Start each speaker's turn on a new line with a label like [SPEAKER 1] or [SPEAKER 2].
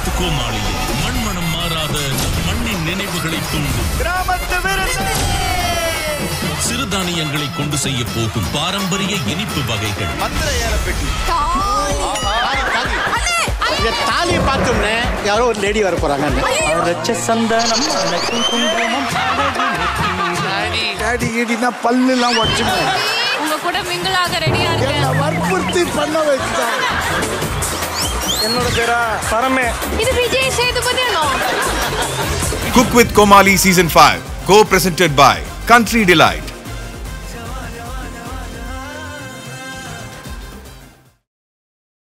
[SPEAKER 1] With கோமாளியில் மண்மனம் மாறாத நம் மண்ணின் நினைவுகளை தூண்டும்
[SPEAKER 2] கிராமத்து விருந்து
[SPEAKER 1] சிறுதானியங்களை கொண்டு செய்ய போகும் பாரம்பரிய இனிப்பு வகைகள்
[SPEAKER 2] மந்திர ஏலப்பெட்டி
[SPEAKER 3] இந்த தாலியை பார்த்தோம்னே யாரோ ஒரு லேடி வர போறாங்க
[SPEAKER 4] அரைச்ச சந்தனம் அனைக்கும் குங்குமம்
[SPEAKER 5] டேடி கீடினா பல்லுலாம் உடச்சுமே
[SPEAKER 6] உங்க கூட மிங்கிள் ஆக ரெடியா இருக்கேன்
[SPEAKER 5] வற்புறுத்தி பண்ண வச்சுட்டாங்க
[SPEAKER 2] என்னோட பேரா பரமே
[SPEAKER 6] இது Vijay Sethupathi
[SPEAKER 7] Cook with Komali Season 5, co-presented by Country Delight.